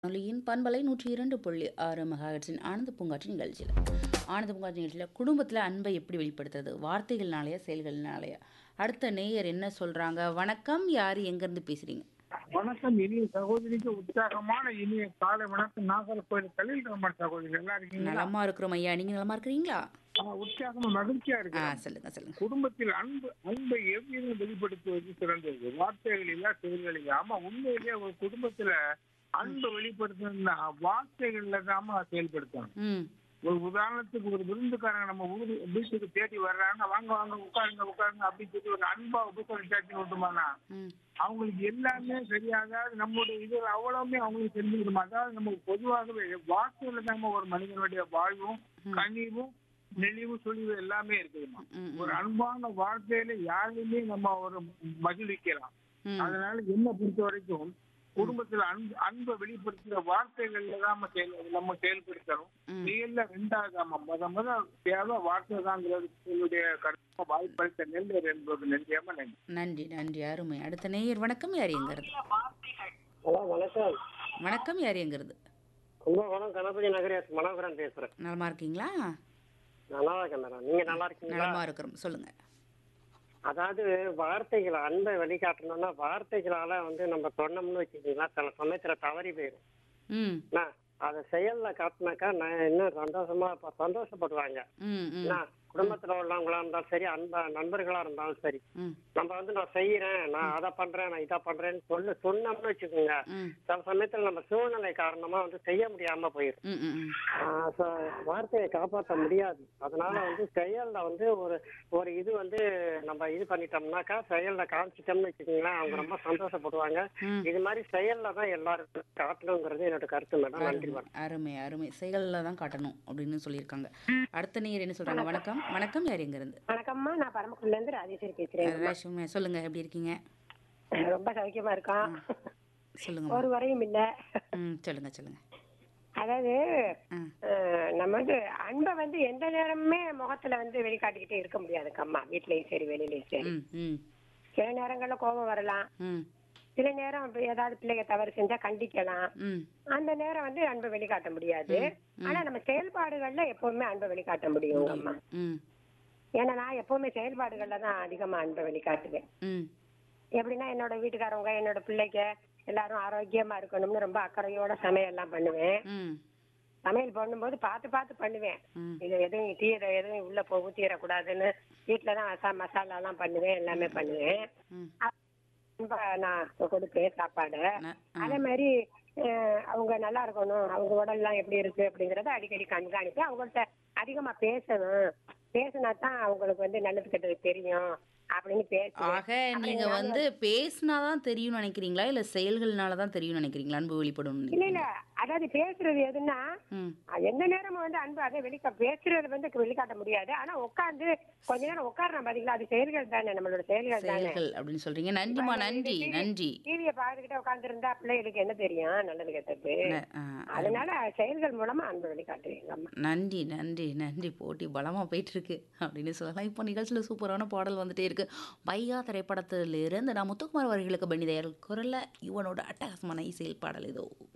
வானொலியின் பண்பலை நூற்றி இரண்டு புள்ளி ஆறு மெகாஹெட்ஸின் ஆனந்த பூங்காற்று நிகழ்ச்சியில் ஆனந்த பூங்காற்று நிகழ்ச்சியில் குடும்பத்தில் அன்பை எப்படி வெளிப்படுத்துறது வார்த்தைகள்னாலயா செயல்கள்னாலயா அடுத்த நேயர் என்ன சொல்றாங்க வணக்கம் யார் எங்கேருந்து பேசுறீங்க வணக்கம் இனிய சகோதரிக்கு உற்சாகமான இனிய காலை வணக்கம் நாகர்கோவில் கலில் ரமன் சகோதரி நல்லா இருக்கீங்களா நலமா இருக்கிறோம் ஐயா நீங்க நலமா இருக்கிறீங்களா ஆ, உற்சாகமா மகிழ்ச்சியா ஆ இருக்கு சொல்லுங்க சொல்லுங்க குடும்பத்தில் அன்பு அன்பை எவ்விதம் வெளிப்படுத்துவது சிறந்தது வார்த்தைகள் இல்ல செயல்கள் இல்ல ஆமா உண்மையிலேயே ஒரு குடும்பத்துல அன்பை வெளிப்படுத்தணும்னா வார்த்தைகள்ல தாம செயல்படுத்தணும் ம் ஒரு உதாரணத்துக்கு ஒரு விருந்துக்காரங்க நம்ம ஊரு வீட்டுக்கு தேடி வர்றாங்க வாங்க வாங்க உட்காருங்க உட்காருங்க அப்படின்னு சொல்லி ஒரு அன்பா உபசரிச்சாச்சு விட்டுமானா ம் அவங்களுக்கு எல்லாமே சரியாக நம்முடைய இது அவ்வளவுமே அவங்களுக்கு தெரிஞ்சுக்கணும் அதாவது நமக்கு பொதுவாகவே வாக்குல நம்ம ஒரு மனிதனுடைய வாழ்வும் கனிவும் நெளிவும் சுழிவு எல்லாமே இருக்குதுமா ம், ஒரு அன்பான வார்த்தையில யாரையுமே நம்ம ஒரு மகிழ்விக்கலாம் ம் அதனால என்ன பொறுத்த வரைக்கும் குடும்பத்துல அன்பு அன்பை வெளிப்படுத்துற வார்த்தைகள்ல தான் நம்ம செயல் நம்ம செயல்படுத்தணும் ம். செயல்ல ரெண்டாவது ஆமா முத முத தேவை வார்த்தை தாங்கிறது என்னுடைய கருத்து வாய்ப்பளித்த நெல்லர் என்பது நிச்சயமா நன்றி நன்றி நன்றி அருமை அடுத்த நேயர் வணக்கம் யார் எங்கிறது ஹலோ வணக்கம் வணக்கம் யார் எங்கிறது கும்பகோணம் கணபதி நகரேஷ் மனோகரன் பேசுறேன் நலமா இருக்கீங்களா நல்லா இருக்கேன் மேடம் நீங்க நல்லா இருக்கீங்களா நலமா இருக்கிறோம் சொல்லுங்க அதாவது வார்த்தைகள் அன்பை வெளிக்காட்டணும்னா வார்த்தைகளால வந்து நம்ம சொன்னோம்னு வச்சுக்கீங்களா சில சமயத்துல தவறி போயிடும் ம் என்ன, அதை செயல்ல காட்டினாக்கா நான் இன்னும் சந்தோஷமா ப- சந்தோஷப்படுவாங்க ம் ம் என்ன, குடும்பத்துல உள்ளவங்களா இருந்தாலும் சரி அன்பா நண்பர்களா இருந்தாலும் சரி ம் நம்ம வந்து நான் செய்யறேன் நான் அதை பண்றேன் நான் இதை பண்றேன்னு சொல்லு சொன்னோம்னு வச்சுக்கோங்க ம் சில சமயத்துல நம்ம சூழ்நிலை காரணமா வந்து செய்ய முடியாம போயிடும் ம் ம் ம் ஆஹ் so வார்த்தையை காப்பாற்ற முடியாது அதனால வந்து செயல்ல வந்து ஒரு ஒரு இது வந்து நம்ம இது பண்ணிட்டோம்னாக்கா செயல்ல காமிச்சிட்டோம்னு வச்சுக்கோங்களேன் அவங்க ரொம்ப சந்தோஷப்படுவாங்க ம். இது மாதிரி செயல்ல தான் எல்லாரும் காட்டணுங்கிறது என்னோட கருத்து மேடம் நன்றி மேடம் அருமை அருமை செயலில் தான் காட்டணும் அப்படின்னு சொல்லியிருக்காங்க அடுத்த நேயர் என்ன சொல்றாங்க வணக்கம் வணக்கம் யார் எங்க இருந்து வணக்கம்மா நான் பரமக்குடில இருந்து ராஜேஸ்வரி பேசுறேன் ரேஷுமே சொல்லுங்க எப்படி இருக்கீங்க ரொம்ப சௌக்கியமா இருக்கோம் சொல்லுங்க ஒரு வரையும் இல்ல ம் சொல்லுங்க சொல்லுங்க அதாவது ம் அஹ், நம்ம வந்து அன்பை வந்து எந்த நேரமுமே முகத்துல வந்து வெளிக்காட்டிக்கிட்டே இருக்க முடியாதுங்க அம்மா வீட்லயும் சரி வெளியிலயும் சரி ம் ம் சில நேரங்கள்ல கோபம் வரலாம் ம் சில நேரம் இப்ப ஏதாவது பிள்ளைங்க தவறு செஞ்சா கண்டிக்கலாம் ம் அந்த நேரம் வந்து அன்பை வெளிக்காட்ட முடியாது ஆனா நம்ம செயல்பாடுகள்ல எப்பவுமே அன்பை வெளிக்காட்ட முடியும் அம்மா ம் ஏன்னா நான் எப்பவுமே செயல்பாடுகள்ல தான் அதிகமா அன்பை வெளிக்காட்டுவேன் ம் எப்படின்னா என்னோட வீட்டுக்காரவங்க என்னோட பிள்ளைங்க எல்லாரும் ஆரோக்கியமா இருக்கணும்னு ரொம்ப அக்கறையோட சமையல் எல்லாம் பண்ணுவேன் ம் சமையல் பண்ணும்போது பார்த்து பார்த்து பண்ணுவேன் ம். இது எதுவும் தீர எதுவும் உள்ள போக ஊத்திடக்கூடாதுன்னு வீட்டுல தான் மசா மசாலா எல்லாம் பண்ணுவேன் எல்லாமே பண்ணுவேன் ம் ரொம்ப நான் கொடுப்பேன் சாப்பாடு ந- அதே மாதிரி அஹ், அவங்க நல்லா இருக்கணும் அவங்க உடல்லாம் எப்படி இருக்கு அப்படிங்கறத அடிக்கடி கண்காணிப்பு அவங்கள்ட்ட அதிகமா பேசணும் பேசினா தான் அவங்களுக்கு வந்து நல்லது கெட்டது தெரியும் அப்படின்னு பேசி ஆக நீங்க வந்து பேசினாதான் தெரியும்னு நினைக்கிறீங்களா இல்ல செயல்கள்னால தான் தெரியும்னு நினைக்கிறீங்களா அன்பு வெளிப்படும் இல்ல இல்ல அதாவது பேசுறது எதுன்னா ம் அஹ் எந்த நேரமும் வந்து அன்பு அதை வெளிக்கா பேசுறது வந்து வெளிக்காட்ட முடியாது ஆனா உட்கார்ந்து கொஞ்ச நேரம் உட்காரணும் பாத்தீங்களா அது செயல்கள் தானே நம்மளோட செயல்கள் தானே செயல்கள் அப்படின்னு சொல்றீங்க நன்றிமா நன்றி நன்றி டிவியை பார்த்துக்கிட்டே உட்கார்ந்து இருந்தா பிள்ளைகளுக்கு என்ன தெரியும் நல்லது கெட்டது ந- ஆ, அதனால செயல்கள் மூலமா அன்பு வெளிக்காட்டுவீங்க அம்மா நன்றி நன்றி நன்றி போட்டி பலமாக போயிட்டு இருக்கு அப்படின்னு சொல்லலாம் இப்போ நிகழ்ச்சியில் சூப்பரான பாடல் வந்துட்டே இருக்கு பையா திரைப்படத்திலிருந்து நான் முத்துக்குமார் அவர்களுக்கு பணிதையர் குரல்ல இவனோட அட்டகாசமான இசையில் பாடல் இதோ